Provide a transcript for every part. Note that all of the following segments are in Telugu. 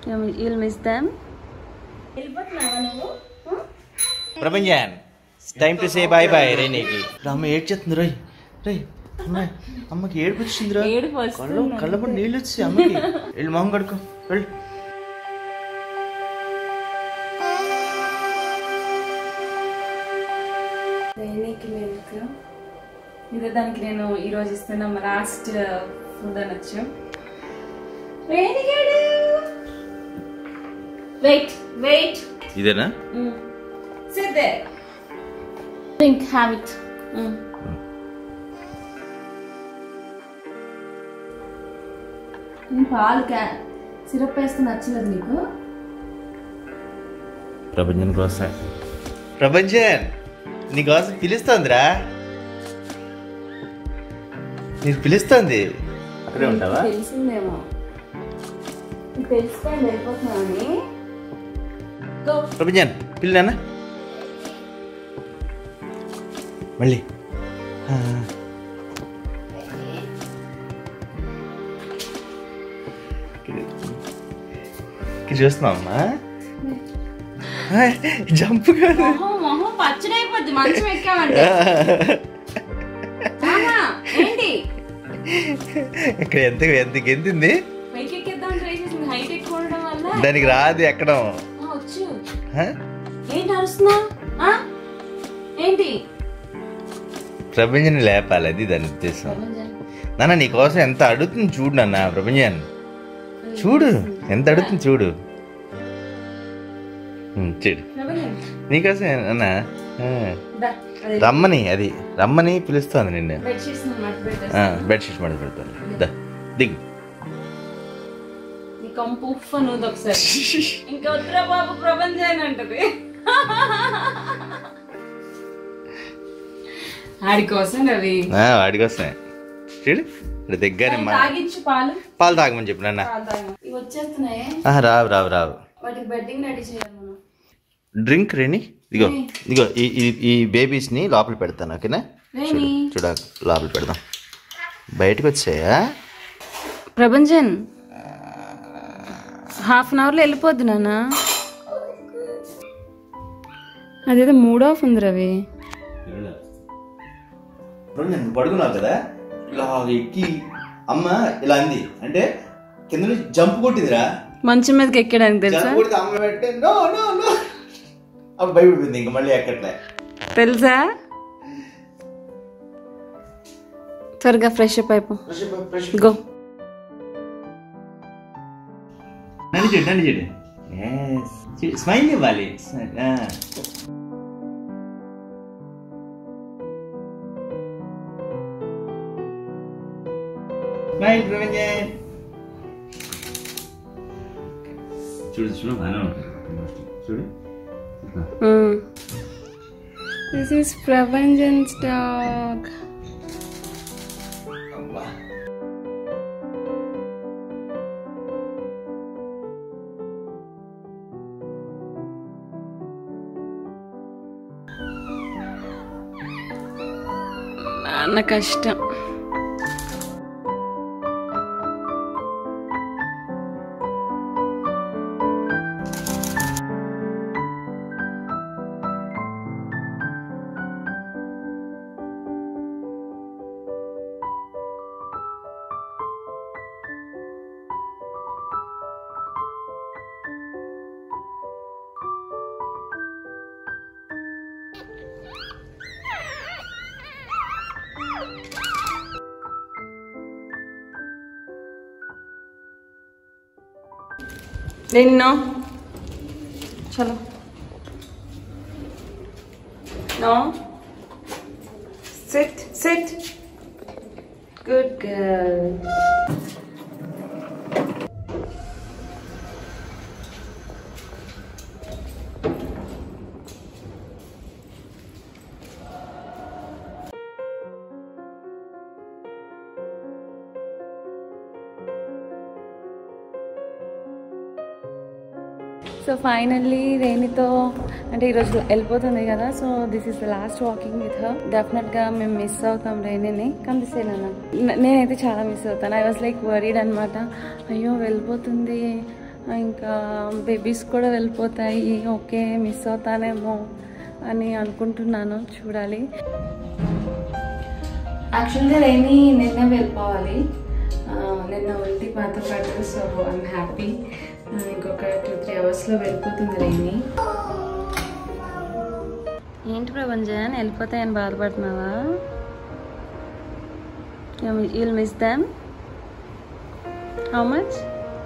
యూల్ మిస్ దమ్ ప్రపంచాన్ time to say bye bye రేణికి అమ్మ ఏడ్చేస్తుంది రోయ్ రోయ్ అమ్మ అమ్మకి ఏడుపు వచ్చిందిరా ఏడుపు కళ్ళు కళ్ళపడి నీళ్ళు వచ్చి అమ్మకి వెళ్ళి మొహం కడుకో వెళ్ళు రైనీకి మిల్క్ ఇదే దానికి నేను ఈరోజు ఇస్తున్న లాస్ట్ ఫుడ్ అనొచ్చు రేణిగాడు వెయిట్ వెయిట్ ఇదేనా sit there drink have it పాలు క్యా సిరప్ వేస్తే నచ్చలేదు నీకు ప్రపంచం కోసం ప్రపంచం నీకోసం పిలుస్తోందిరా నీకు పిలుస్తోంది అక్కడే ఉంటావా తెలిసిందేమో నీకు తెలిసిపోయింది వెళ్ళిపోతున్నానని గో ప్రపంచం పిల్లనా మళ్ళీ ఆ. ఇక్కడ చూస్తున్నావమ్మా జంప్ కాదు మొహం మొహం పచ్చడి అయిపోద్ది మంచం ఎక్కామంటే ఆహా, ఏంటి ఇక్కడ ఎంత ఎంత గెంతింది పైకి ఎక్కిద్దాం ట్రై చేసింది హైట్ ఎక్కువ ఉండడం వల్ల దానికి రాదు ఎక్కడం ఆ, వచ్చు హ? ఏంటి అరుస్తున్నా ఆ? ఏంటి ప్రపంచాన్ని లేపాలి అది దాని ఉద్దేశం నాన్న నీకోసం ఎంత అడుగుతుంది చూడు నాన్న ప్రపంచాన్ని చూడు ఎంత అడుగుతుంది చూడు ఉమ్, చూడు నీకోసం అన్న రమ్మని అది రమ్మని పిలుస్తోంది నిన్ను బెడ్షీట్స్ మట్టి ఆ, పెట్టేస్తాను బెడ్షీట్ మడత పెడతాను దా దిగు నీ కంపు ఉఫ్ అనుది ఒకసారి ఇంకా వద్దురా బాబు ప్రపంచాన్ని అంటది ఆడి కోసం రవి ఆ, వాడి కోసమే చూడు ఇక్కడ దగ్గర తాగించు పాలు పాలు తాగమని చెప్పు నాన్న పాలు తాగు ఇవి వచ్చేస్తున్నాయి ఆహా, రావు రావు రావు వాటికి బెడ్డింగ్ రెడీ చేయాలి మనం డ్రింక్ రేణి ఇదిగో ఇదిగో ఈ ఈ- ఈ బేబీస్ని లోపల పెడతాను ఓకేనా రేణి చూడ లోపల పెడదాం బయటకు వచ్చాయా ప్రభంజన్ హాఫ్ అన్ అవర్లో వెళ్ళిపోద్ది నాన్న అదేదో మూడ్ ఆఫ్ ఉంది రవి ఇప్పుడు నేను పడుకున్నావు కదా ఇలా ఎక్కి అమ్మ ఇలా అంది అంటే కింద నుంచి జంప్ కొట్టిందిరా మంచం మీదకి ఎక్కడానికి తెలుసా జంప్ కొడితే అమ్మ పెట్టే నో నో నో అప్పుడు భయపడిపోయింది ఇంక మళ్ళీ ఎక్కట్లే తెలుసా త్వరగా ఫ్రెష్ అప్ అయిపో గో నన్ను చూడు నన్ను చూడు స్మైల్ ఇవ్వాలి ఆ. స్మైల్ ప్రపంచం చూడు చూడు బాగానే ఉంటుంది చూడు దిస్ ఈస్ ప్రభంజన్స్ డాగ్ అబ్బా నాన్న కష్టం నిన్నో చలో no sit sit good girl so finally రేణితో అంటే ఈరోజు వెళ్ళిపోతుంది కదా so this is the last walking with her డెఫినెట్గా మేము మిస్ అవుతాం రేణిని కనిపిస్తేనా నేనైతే చాలా మిస్ అవుతాను ఐ వాజ్ లైక్ వరీడ్ అనమాట అయ్యో వెళ్ళిపోతుంది ఇంకా బేబీస్ కూడా వెళ్ళిపోతాయి ఓకే మిస్ అవుతానేమో అని అనుకుంటున్నాను చూడాలి యాక్చువల్గా రైని నిన్న వెళ్ళిపోవాలి ఆ, నిన్న వెళ్తే మాతో పాటు సో ఐమ్ హ్యాపీ ఇంకొక టూ త్రీ అవర్స్లో వెళ్ళిపోతుంది రైని ఏంటి ప్రభంజన్ వెళ్ళిపోతాయని బాధపడుతున్నావా you'll miss them how much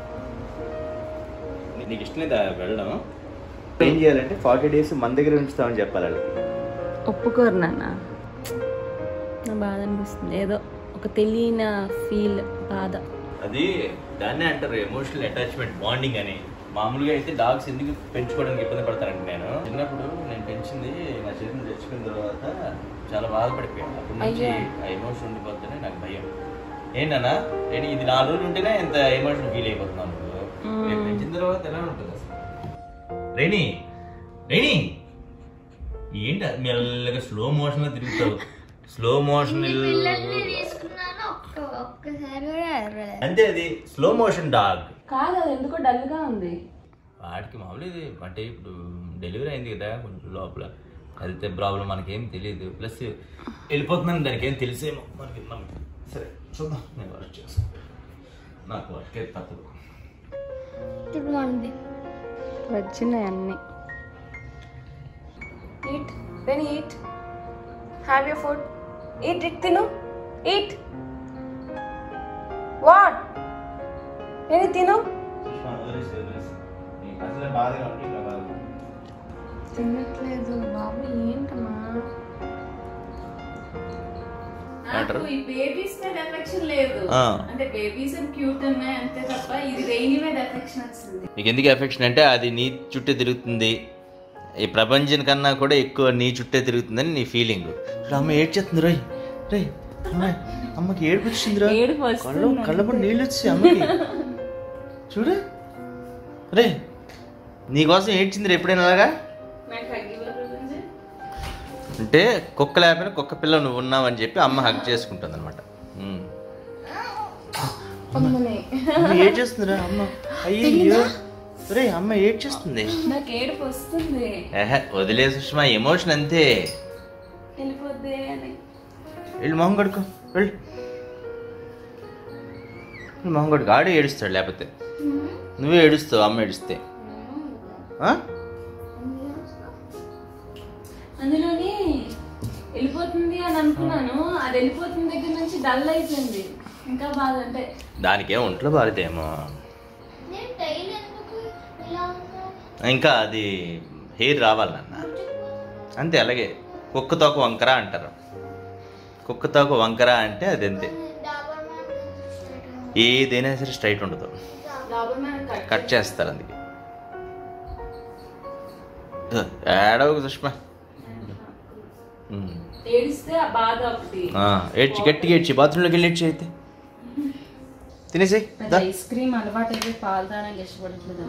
నీకు ఇష్టం లేదా వెళ్ళడం ఏం చేయాలంటే ఫార్టీ డేస్ మన దగ్గర ఉంచుతామని చెప్పాలి వాళ్ళకి ఒప్పుకోరు నాన్న నా బాధ అనిపిస్తుంది ఏదో ఒక తెలియని ఫీల్ బాధ అది దాన్నే అంటారు ఎమోషనల్ అటాచ్మెంట్ బాండింగ్ అని మామూలుగా అయితే డాగ్స్ ఎందుకు పెంచుకోవడానికి ఇబ్బంది పడతానంటే నేను చిన్నప్పుడు నేను పెంచింది నా చేతిని తెచ్చుకున్న తర్వాత చాలా బాధపడిపోయాను అప్పటి నుంచి అయ్యో. ఆ ఎమోషన్ ఉండిపోతేనే నాకు భయం ఏంటన్నా నేను ఇది నాలుగు రోజులు ఉంటేనే ఇంత ఎమోషన్ ఫీల్ అయిపోతున్నాను ఇప్పుడు. మ్మ్. రేపు పెంచిన తర్వాత ఎలా ఉంటుంది అసలు రేణి రేణి ఏంటి అది మెల్లగా స్లో మోషన్ లో తిరుగుతావు స్లో మోషన్ పిల్లల్ని తీసుకున్నాను ఒక్క ఒక్కసారి కూడా ఎరలేదు అంతే అది స్లో మోషన్ డాగ్ కాదు అది ఎందుకో డల్గా ఉంది వాడికి మామూలు ఇది అంటే ఇప్పుడు డెలివరీ అయింది కదా కొంచెం లోపల హెల్త్ ప్రాబ్లం మనకేం తెలియదు ప్లస్ వెళ్ళిపోతుందని దానికి ఏం తెలిసేమో మనకి మనకి సరే చూద్దాం నేను వర్క్ చేస్తాను నాకు వర్క్ అయితే తప్పదు చూడమంది వచ్చినాయి అన్ని eat then eat have you food eat it తిను ఈట్ వాట్ ఏది తిను అసలు బాధగా ఉంది ఇంకా బాధగా ఉంది. తినట్లేదు బాబు ఏంటమ్మా ఏమంటారు? ఈ బేబీస్ మీద ఎఫెక్షన్ లేదు ఆ. అంటే బేబీస్ క్యూట్ ఉన్నాయి అంతే తప్ప ఇది రెయినీ మీద ఎఫెక్షన్ వచ్చింది నీకు ఎందుకు ఎఫెక్షన్ అంటే అది నీ చుట్టే తిరుగుతుంది ఈ ప్రపంచం కన్నా కూడా ఎక్కువ నీ చుట్టే తిరుగుతుందని నీ ఫీలింగ్ అమ్మ ఏడ్చేస్తుంది రోయ్ రే అమ్మ అమ్మకి ఏడుపు వచ్చిందిరా ఏడుపు కళ్ళు కళ్ళపడి నీళ్ళు వచ్చి అమ్మకి చూడు రే నీకోసం ఏడ్చిందిరా ఎప్పుడైనా అలాగా నాకు అగ్గిపోతుంది అంటే కుక్క లేకపోయినా కుక్క పిల్ల నువ్వు ఉన్నావని చెప్పి అమ్మ హక్ చేసుకుంటుంది అనమాట అమ్మ ఏడ్చేస్తుందిరా అమ్మ అయ్యో రే అమ్మ ఏడ్చేస్తుంది నాకు ఏడుపు వస్తుంది ఏహే వదిలే సుష్మా ఎమోషన్ అంతే వెళ్ళిపోద్ది అని వెళ్ళి మొహం కడుకో వెళ్ళు వెళ్ళు మొహం కడుకో ఆడే ఏడుస్తాడు లేకపోతే నువ్వే ఏడుస్తావు అమ్మ ఏడుస్తే ఆ? అందులోని వెళ్ళిపోతుంది అని అనుకున్నాను అది వెళ్ళిపోతున్న దగ్గర నుంచి డల్ అయిపోయింది ఇంకా బాధ అంటే దానికేం ఒంట్లో బాలేదేమో నేను టైల్ ఎందుకు ఇలా ఉందో ఇంకా అది హెయిర్ రావాలి నాన్న అంతే అలాగే కుక్క తోక వంకర అంటారు కుక్క తోక వంకర అంటే అది అంతే డాబర్ మ్యాన్ స్ట్రైట్ ఏదైనా సరే స్ట్రైట్ ఉండదు డాబర్ మ్యాన్ కట్ కట్ చేస్తారు అందుకే ఏడవకు సుష్మా ఉమ్. ఏడిస్తే ఆ బాధ ఒకటి ఆ, ఏడ్చి గట్టిగా ఏడ్చి బాత్రూంలోకి వెళ్ళి ఏడ్చి అయితే తినేసేయ్ దా ఐస్ క్రీమ్ అలవాటు అయిపోయి పాలు తాగడానికి ఇష్టపడట్లేదు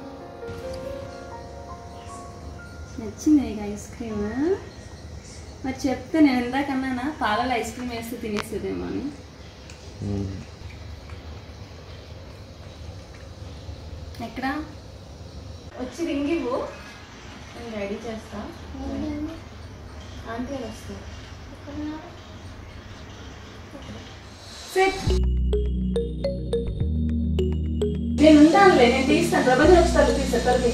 నచ్చింది ఐస్ క్రీమ్ మరి చెప్తే నేను ఇందాక అన్నానా పాలలో ఐస్ క్రీమ్ వేస్తే తినేసేదేమో అని ఉమ్. ఎక్కడ వచ్చి రింగివ్వు నేను రెడీ చేస్తా ఆంటీ వాళ్ళు వస్తారు సెట్ నేను ఉంటానులే నేను తీస్తాను ప్రపంచం వస్తారు తీస్తా త్వరగా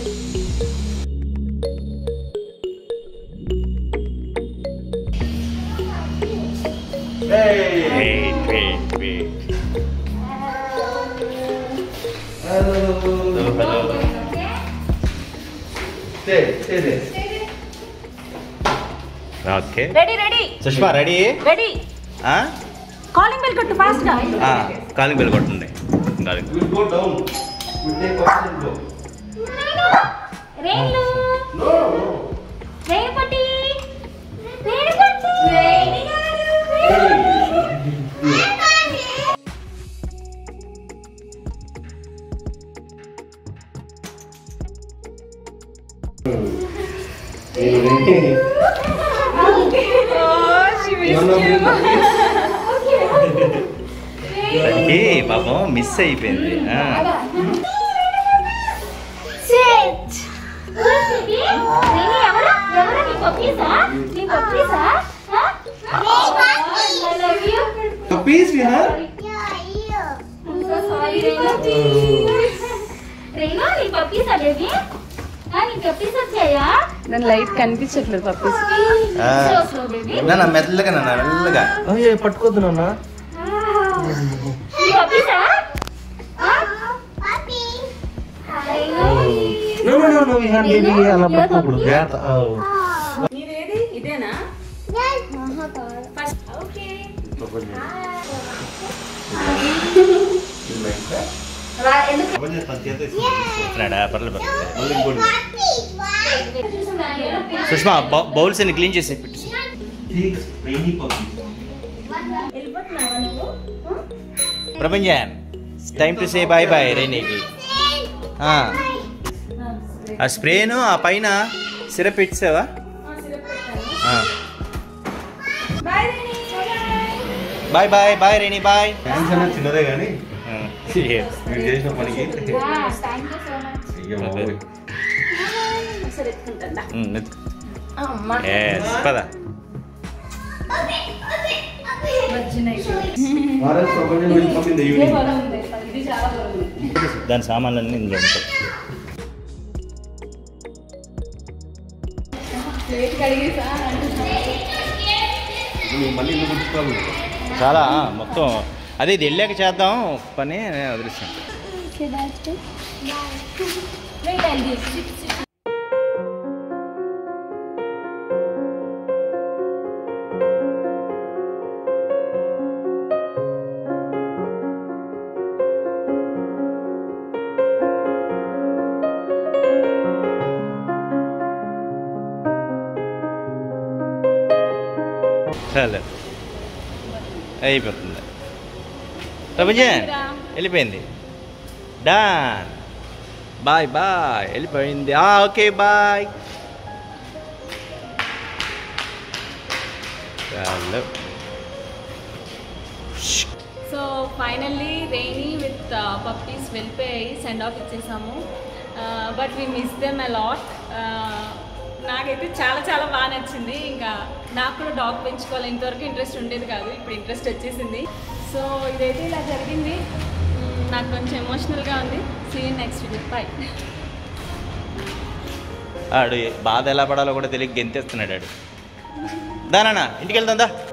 Wait, wait, wait. Hello, hello. Stay, stay there. Okay ready ready Sushma ready ready ఆ? కాలింగ్ బెల్ కొట్టు ఫాస్ట్ గా ఆ, కాలింగ్ బెల్ కొట్టుంది కాలింగ్ రేణు రేణు పట్టి రేణు పట్టి రేణు దానికి పాపం మిస్ అయిపోయింది ఆ. పప్పీస్ వినర్ రేనా నీ పప్పీస్ బేబీ నీ పప్పీస్ వచ్చాయా దాని లైట్ కనిపించట్లేదు పప్పీస్ స్లో స్లో బేబీ నాన్న మెల్లగా నాన్న మెల్లగా అయ్యే పట్టుకోద్దు నాన్న నీ పప్పీసా no no no no we have baby అలా పట్టుకోకూడదు జాగ్రత్త ఓ. నీదేది ఇదేనా ఫస్ట్ ఓకే వస్తున్నాడా? పర్లేదు పర్లేదు సుష్మా బౌ- బౌల్స్ అన్ని క్లీన్ చేసి పెట్టు Six rainy puppies. ప్రపంచం time to say bye bye రైనీకి ఆ స్ప్రేను ఆ పైన సిరప్ ఇచ్చావా bye bye bye Rainy bye thanks అన్న చిన్నదే కానీ మీరు చేసిన పనికి థ్యాంక్ యూ సో మచ్ అయ్యో బాబోయ్. అమ్మా పద భారత్ ప్రపంచం will come in the evening. ఇది చాలా బాగుంది దాని సామాన్లన్నీ ఇందులో ఉంటాయి ప్లేట్ కడిగేసా నువ్వు మళ్ళీ ఇల్లు గుర్తుకోవాలి చాలా మొత్తం అదే ఇది వెళ్ళాక చేద్దాం పని వదిలేస్తాను వెయిట్ అండ్ గివ్ సిక్స్ చాలు అయిపోతుంది ప్రపంచం వెళ్ళిపోయింది డాన్ బాయ్ బాయ్ వెళ్ళిపోయింది ఓకే బాయ్ చాలు so finally Rainy with puppies వెళ్ళిపోయాయి సెండ్ ఆఫ్ ఇచ్చేసాము but we miss them a lot నాకైతే చాలా చాలా బాగా నచ్చింది ఇంకా నాకు కూడా డాగ్ పెంచుకోవాలి ఇంతవరకు ఇంట్రెస్ట్ ఉండేది కాదు ఇప్పుడు ఇంట్రెస్ట్ వచ్చేసింది సో ఇదైతే ఇలా జరిగింది మ్మ్, నాకు కొంచెం ఎమోషనల్గా ఉంది సీ నెక్స్ట్ వీడియో బాయ్ ఆడు బాధ ఎలా పడాలో కూడా తెలియక గెంతేస్తున్నాడు ఆడు దానా ఇంటికి వెళ్దాం దా